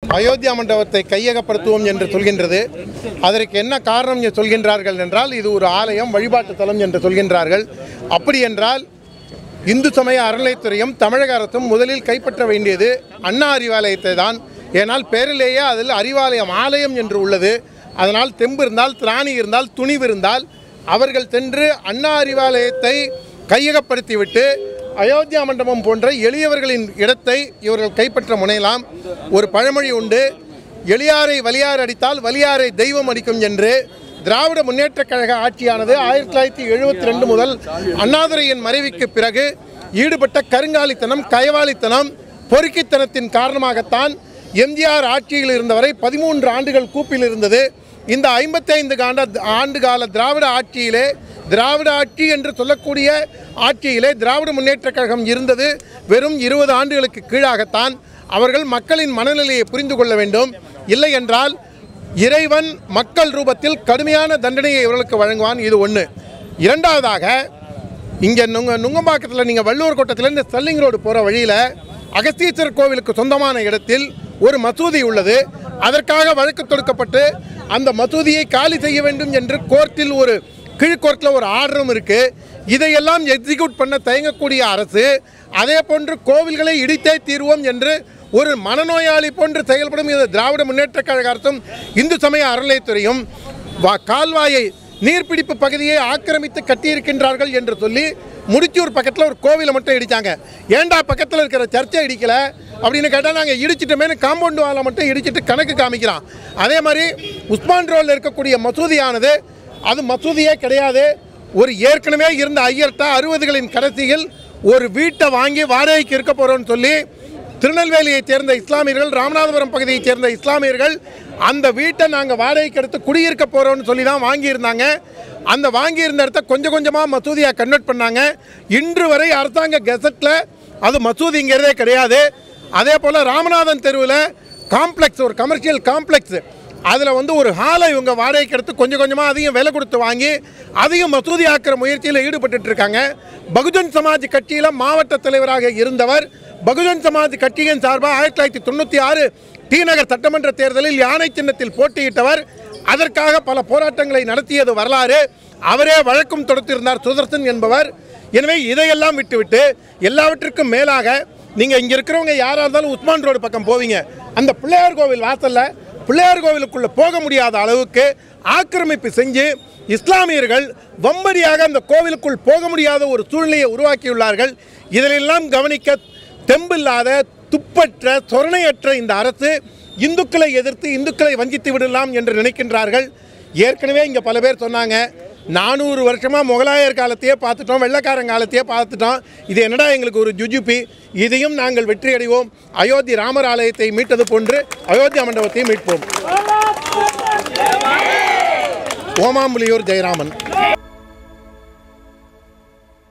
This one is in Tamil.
அயோத்தியா மண்டபத்தை கையகப்படுத்துவோம் என்று சொல்கின்றது அதற்கு என்ன காரணம் என்று சொல்கின்றார்கள் என்றால் இது ஒரு ஆலயம் வழிபாட்டு தலம் என்று சொல்கின்றார்கள் அப்படி என்றால் இந்து சமய அறநிலைத்துறையும் தமிழக அரசும் முதலில் கைப்பற்ற வேண்டியது அண்ணா அறிவாலயத்தை தான் ஏனால் பேரிலேயே அதில் அறிவாலயம் ஆலயம் என்று உள்ளது அதனால் தெம்பு இருந்தால் திராணி இருந்தால் துணிவு இருந்தால் அவர்கள் சென்று அண்ணா அறிவாலயத்தை கையகப்படுத்திவிட்டு அயோத்தியா மண்டபம் போன்ற எளியவர்களின் இடத்தை இவர்கள் கைப்பற்ற முனையலாம் ஒரு பழமொழி உண்டு எளியாரை வலியார் அடித்தால் வலியாரை தெய்வம் அடிக்கும் என்று திராவிட முன்னேற்றக் கழக ஆட்சியானது ஆயிரத்தி தொள்ளாயிரத்தி எழுபத்தி ரெண்டு முதல் அண்ணாதுரையின் மறைவுக்கு பிறகு ஈடுபட்ட கருங்காலித்தனம் கயவாளித்தனம் பொறுக்கித்தனத்தின் காரணமாகத்தான் எம்ஜிஆர் ஆட்சியில் இருந்தவரை பதிமூன்று ஆண்டுகள் கூப்பில் இருந்தது இந்த ஐம்பத்தைந்து காண்ட ஆண்டு கால திராவிட ஆட்சியிலே திராவிட ஆட்சி என்று சொல்லக்கூடிய ஆட்சியிலே திராவிட முன்னேற்றக் கழகம் இருந்தது வெறும் இருபது ஆண்டுகளுக்கு கீழாகத்தான் அவர்கள் மக்களின் மனநிலையை புரிந்து கொள்ள வேண்டும் இல்லை என்றால் இறைவன் மக்கள் ரூபத்தில் கடுமையான தண்டனையை இவர்களுக்கு வழங்குவான் இது ஒன்று இரண்டாவதாக இங்கே நுங்க நுங்கம்பாக்கத்தில் நீங்கள் வள்ளுவர் கோட்டத்திலேருந்து ஸ்டெல்லிங் ரோடு போகிற வழியில் அகஸ்தீஸ்வரர் கோவிலுக்கு சொந்தமான இடத்தில் ஒரு மசூதி உள்ளது அதற்காக வழக்கு தொடுக்கப்பட்டு அந்த மசூதியை காலி செய்ய வேண்டும் என்று கோர்ட்டில் ஒரு கீழ்கோர்ட்டில் ஒரு ஆர்டரும் இருக்குது இதையெல்லாம் எக்ஸிக்யூட் பண்ண தயங்கக்கூடிய அரசு அதே போன்று கோவில்களை இடித்தே தீர்வோம் என்று ஒரு மனநோயாளி போன்று செயல்படும் இந்த திராவிட முன்னேற்றக் கழக அரசும் இந்து சமய அறநிலையத்துறையும் வா- கால்வாயை நீர்பிடிப்பு பகுதியை ஆக்கிரமித்து கட்டியிருக்கின்றார்கள் என்று சொல்லி முடிச்சூர் பக்கத்தில் ஒரு கோவிலை மட்டும் இடித்தாங்க ஏன்டா பக்கத்தில் இருக்கிற சர்ச்சை இடிக்கல அப்படின்னு கேட்டால் நாங்கள் இடிச்சிட்டோமேனு காம்பவுண்டு வாலை மட்டும் இடிச்சிட்டு கணக்கு காமிக்கிறோம் அதே மாதிரி உஸ்மான் ரோடில் இருக்கக்கூடிய மசூதியானது அது மசூதியே கிடையாது ஒரு ஏற்கனவே இருந்த ஐயர்கிட்ட அறுபதுகளின் கடைசியில் ஒரு வீட்டை வாங்கி வாடகைக்கு இருக்க போகிறோம்னு சொல்லி திருநெல்வேலியைச் சேர்ந்த இஸ்லாமியர்கள் ராமநாதபுரம் பகுதியைச் சேர்ந்த இஸ்லாமியர்கள் அந்த வீட்டை நாங்கள் வாடகைக்கு எடுத்து குடியிருக்க போகிறோம்னு சொல்லி தான் வாங்கியிருந்தாங்க அந்த வாங்கியிருந்த இடத்த கொஞ்சம் கொஞ்சமாக மசூதியாக கன்வெர்ட் பண்ணாங்க இன்று வரை அரசாங்க கெசட்டில் அது மசூதிங்கிறதே கிடையாது அதே போல் ராமநாதன் தெருவில் காம்ப்ளெக்ஸ் ஒரு கமர்ஷியல் காம்ப்ளெக்ஸ் அதில் வந்து ஒரு ஹாலை இவங்க வாடகைக்கு எடுத்து கொஞ்சம் கொஞ்சமாக அதையும் விலை கொடுத்து வாங்கி அதையும் மசூதி ஆக்கிற முயற்சியில் ஈடுபட்டுட்டு இருக்காங்க பகுஜன் சமாஜ் கட்சியில் மாவட்ட தலைவராக இருந்தவர் பகுஜன் சமாஜ் கட்சியின் சார்பாக ஆயிரத்தி தொள்ளாயிரத்தி தொண்ணூற்றி ஆறு டி நகர் சட்டமன்ற தேர்தலில் யானை சின்னத்தில் போட்டியிட்டவர் அதற்காக பல போராட்டங்களை நடத்தியது வரலாறு அவரே வழக்கும் தொடுத்திருந்தார் சுதர்சன் என்பவர் எனவே இதையெல்லாம் விட்டுவிட்டு எல்லாவற்றிற்கும் மேலாக நீங்கள் இங்கே இருக்கிறவங்க யாராக இருந்தாலும் உஸ்மான் ரோடு பக்கம் போவீங்க அந்த பிள்ளையார் கோவில் வாசல்ல பிள்ளையார் கோவிலுக்குள்ளே போக முடியாத அளவுக்கு ஆக்கிரமிப்பு செஞ்சு இஸ்லாமியர்கள் வம்படியாக அந்த கோவிலுக்குள் போக முடியாத ஒரு சூழ்நிலையை உருவாக்கியுள்ளார்கள் இதிலெல்லாம் கவனிக்க தெம்பில்லாத துப்பற்ற சொரணையற்ற இந்த அரசு இந்துக்களை எதிர்த்து இந்துக்களை வஞ்சித்து விடலாம் என்று நினைக்கின்றார்கள் ஏற்கனவே இங்கே பல பேர் சொன்னாங்க நானூறு வருஷமாக முகலாயர் காலத்தையே பார்த்துட்டோம் வெள்ளைக்காரன் காலத்தையே பார்த்துட்டோம் இது என்னடா எங்களுக்கு ஒரு ஜுஜுபி இதையும் நாங்கள் வெற்றி அடைவோம் அயோத்தி ராமர் ஆலயத்தை மீட்டது போன்று அயோத்தியா மண்டபத்தை மீட்போம் ஓமாம்புலியூர் ஜெயராமன்